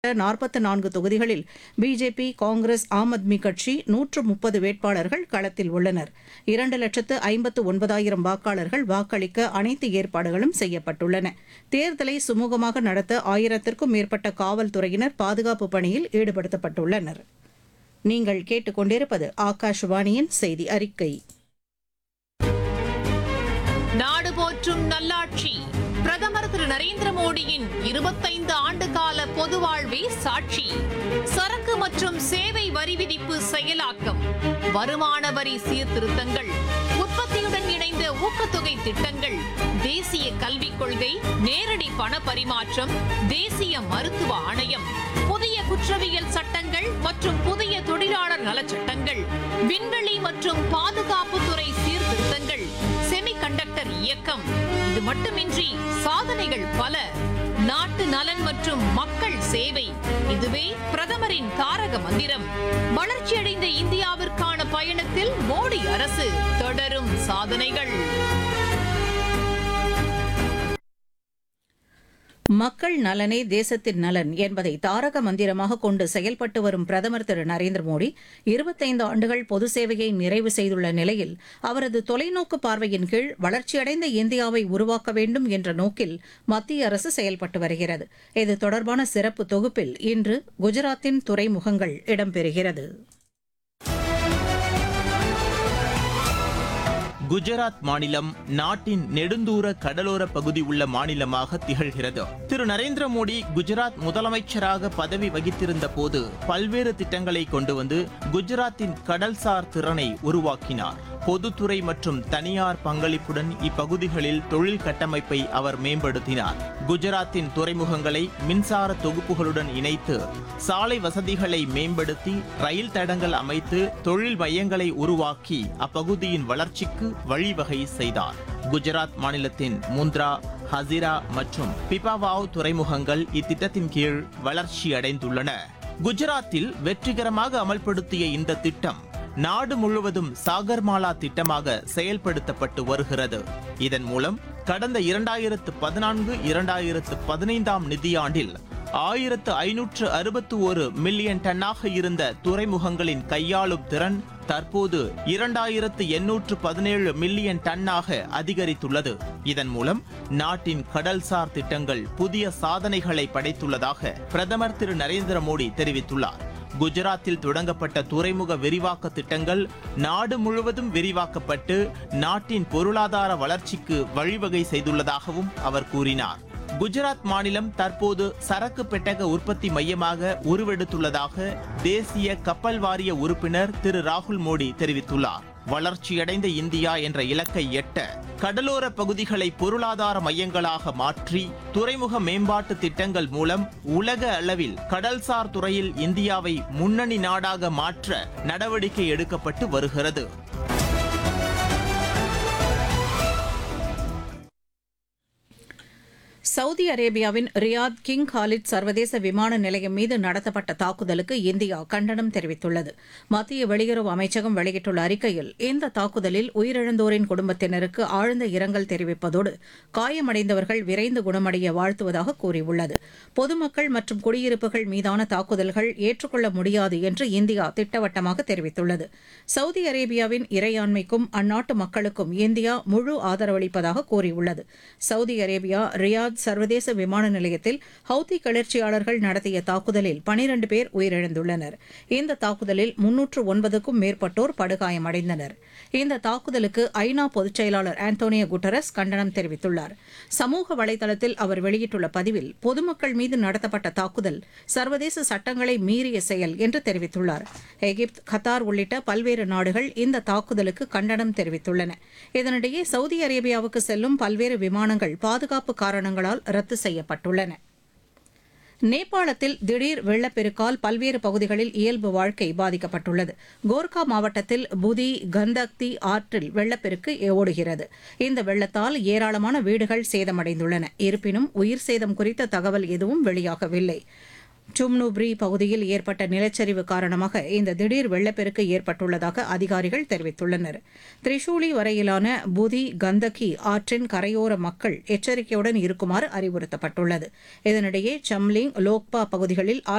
நாற்பத்து நான்கு தொகுதிகளில் பிஜேபி காங்கிரஸ் ஆம் ஆத்மி கட்சி நூற்று முப்பது வேட்பாளர்கள் களத்தில் உள்ளனர் இரண்டு லட்சத்து ஐம்பத்து ஒன்பதாயிரம் வாக்காளர்கள் வாக்களிக்க அனைத்து ஏற்பாடுகளும் செய்யப்பட்டுள்ளன தேர்தலை சுமூகமாக நடத்த ஆயிரத்திற்கும் மேற்பட்ட காவல்துறையினர் பாதுகாப்பு பணியில் ஈடுபடுத்தப்பட்டுள்ளனர் நீங்கள் கேட்டுக்கொண்டிருப்பது ஆகாஷவாணியின் செய்தி அறிக்கை நாடு போற்றும் நல்லாட்சி பிரதமர் திரு நரேந்திர மோடியின் இருபத்தைந்து ஆண்டு கால பொது வாழ்வே சாட்சி சரக்கு மற்றும் சேவை வரி விதிப்பு செயலாக்கம் வருமான வரி சீர்திருத்தங்கள் உற்பத்தியுடன் இணைந்த ஊக்கத்தொகை திட்டங்கள் தேசிய கல்விக் கொள்கை நேரடி பண பரிமாற்றம் தேசிய மருத்துவ ஆணையம் புதிய குற்றவியல் சட்டங்கள் மற்றும் புதிய தொழிலாளர் நலச்சட்டங்கள் விண்வெளி மற்றும் பாதுகாப்புத்துறை சீர்திருத்தங்கள் செமிகண்டக்டர் இயக்கம் இது மட்டுமின்றி சாதனைகள் பல நாட்டு நலன் மற்றும் மக்கள் சேவை இதுவே பிரதமரின் தாரக மந்திரம் வளர்ச்சியடைந்த இந்தியாவிற்கான பயணத்தில் மோடி அரசு தொடரும் சாதனைகள் மக்கள் நலனே தேசத்தின் நலன் என்பதை தாரக மந்திரமாக கொண்டு செயல்பட்டு வரும் பிரதமர் திரு நரேந்திர மோடி இருபத்தைந்து ஆண்டுகள் பொது சேவையை நிறைவு செய்துள்ள நிலையில் அவரது தொலைநோக்கு பார்வையின் கீழ் வளர்ச்சியடைந்த இந்தியாவை உருவாக்க வேண்டும் என்ற நோக்கில் மத்திய அரசு செயல்பட்டு வருகிறது இது தொடர்பான சிறப்பு தொகுப்பில் இன்று குஜராத்தின் துறைமுகங்கள் இடம்பெறுகிறது குஜராத் மாநிலம் நாட்டின் நெடுந்தூர கடலோர பகுதி உள்ள மாநிலமாக திகழ்கிறது திரு நரேந்திர மோடி குஜராத் முதலமைச்சராக பதவி வகித்திருந்த போது பல்வேறு திட்டங்களை கொண்டு வந்து குஜராத்தின் கடல்சார் திறனை உருவாக்கினார் பொதுத்துறை மற்றும் தனியார் பங்களிப்புடன் இப்பகுதிகளில் தொழில் கட்டமைப்பை அவர் மேம்படுத்தினார் குஜராத்தின் துறைமுகங்களை மின்சார தொகுப்புகளுடன் இணைத்து சாலை வசதிகளை மேம்படுத்தி ரயில் தடங்கள் அமைத்து தொழில் மையங்களை உருவாக்கி அப்பகுதியின் வளர்ச்சிக்கு வழிவகை செய்தார் குஜராத் மாநிலத்தின் முந்த்ரா ஹசிரா மற்றும் பிபாவாவ் துறைமுகங்கள் இத்திட்டத்தின் கீழ் வளர்ச்சி அடைந்துள்ளன குஜராத்தில் வெற்றிகரமாக அமல்படுத்திய இந்த திட்டம் நாடு முழுவதும் சாகர்மாலா திட்டமாக செயல்படுத்தப்பட்டு வருகிறது இதன் மூலம் கடந்த இரண்டாயிரத்து பதினான்கு இரண்டாயிரத்து பதினைந்தாம் நிதியாண்டில் ஆயிரத்து ஐநூற்று அறுபத்து ஒரு மில்லியன் டன்னாக இருந்த துறைமுகங்களின் கையாளும் திறன் தற்போது இரண்டாயிரத்து எண்ணூற்று பதினேழு மில்லியன் டன்னாக அதிகரித்துள்ளது இதன் மூலம் நாட்டின் கடல்சார் திட்டங்கள் புதிய சாதனைகளை படைத்துள்ளதாக பிரதமர் திரு நரேந்திர மோடி தெரிவித்துள்ளார் குஜராத்தில் தொடங்கப்பட்ட துறைமுக விரிவாக்க திட்டங்கள் நாடு முழுவதும் விரிவாக்கப்பட்டு நாட்டின் பொருளாதார வளர்ச்சிக்கு வழிவகை செய்துள்ளதாகவும் அவர் கூறினார் குஜராத் மாநிலம் தற்போது சரக்கு பெட்டக உற்பத்தி மையமாக உருவெடுத்துள்ளதாக தேசிய கப்பல் வாரிய உறுப்பினர் திரு ராகுல் மோடி தெரிவித்துள்ளார் வளர்ச்சியடைந்த இந்தியா என்ற இலக்கை எட்ட கடலோர பகுதிகளை பொருளாதார மையங்களாக மாற்றி துறைமுக மேம்பாட்டு திட்டங்கள் மூலம் உலக அளவில் கடல்சார் துறையில் இந்தியாவை முன்னணி நாடாக மாற்ற நடவடிக்கை எடுக்கப்பட்டு வருகிறது சவுதி அரேபியாவின் ரியாத் கிங் காலித் சர்வதேச விமான நிலையம் மீது நடத்தப்பட்ட தாக்குதலுக்கு இந்தியா கண்டனம் தெரிவித்துள்ளது மத்திய வெளியுறவு அமைச்சகம் வெளியிட்டுள்ள அறிக்கையில் இந்த தாக்குதலில் உயிரிழந்தோரின் குடும்பத்தினருக்கு ஆழ்ந்த இரங்கல் தெரிவிப்பதோடு காயமடைந்தவர்கள் விரைந்து குணமடைய வாழ்த்துவதாக கூறியுள்ளது பொதுமக்கள் மற்றும் குடியிருப்புகள் மீதான தாக்குதல்கள் ஏற்றுக்கொள்ள முடியாது என்று இந்தியா திட்டவட்டமாக தெரிவித்துள்ளது சவுதி அரேபியாவின் இறையாண்மைக்கும் அந்நாட்டு மக்களுக்கும் இந்தியா முழு ஆதரவளிப்பதாக கூறியுள்ளது சவுதி அரேபியா ரியாத் சர்வதேச விமான நிலையத்தில் ஹவுதி கிளர்ச்சியாளர்கள் நடத்திய தாக்குதலில் பனிரண்டு பேர் உயிரிழந்துள்ளனர் இந்த தாக்குதலில் முன்னூற்று ஒன்பதுக்கும் மேற்பட்டோர் படுகாயமடைந்தனர் இந்த தாக்குதலுக்கு ஐநா பொதுச் செயலாளர் ஆண்டோனியோ குட்டரஸ் கண்டனம் தெரிவித்துள்ளார் சமூக வலைதளத்தில் அவர் வெளியிட்டுள்ள பதிவில் பொதுமக்கள் மீது நடத்தப்பட்ட தாக்குதல் சர்வதேச சட்டங்களை மீறிய செயல் என்று தெரிவித்துள்ளார் எகிப்து கத்தார் உள்ளிட்ட பல்வேறு நாடுகள் இந்த தாக்குதலுக்கு கண்டனம் தெரிவித்துள்ளன இதனிடையே சவுதி அரேபியாவுக்கு செல்லும் பல்வேறு விமானங்கள் பாதுகாப்பு காரணங்களால் ரத்து செய்யப்பட்டுள்ளன நேபாளத்தில் திடீர் வெள்ளப்பெருக்கால் பல்வேறு பகுதிகளில் இயல்பு வாழ்க்கை பாதிக்கப்பட்டுள்ளது கோர்கா மாவட்டத்தில் புதி கந்தக்தி ஆற்றில் வெள்ளப்பெருக்கு ஓடுகிறது இந்த வெள்ளத்தால் ஏராளமான வீடுகள் சேதமடைந்துள்ளன இருப்பினும் உயிர் சேதம் குறித்த தகவல் எதுவும் வெளியாகவில்லை டும்னுப்ரி பகுதியில் ஏற்பட்ட நிலச்சரிவு காரணமாக இந்த திடீர் வெள்ளப்பெருக்கு ஏற்பட்டுள்ளதாக அதிகாரிகள் தெரிவித்துள்ளனர் திரிசூலி வரையிலான புதி கந்தகி ஆற்றின் கரையோர மக்கள் எச்சரிக்கையுடன் இருக்குமாறு அறிவுறுத்தப்பட்டுள்ளது இதனிடையே சம்லிங் லோக்பா பகுதிகளில்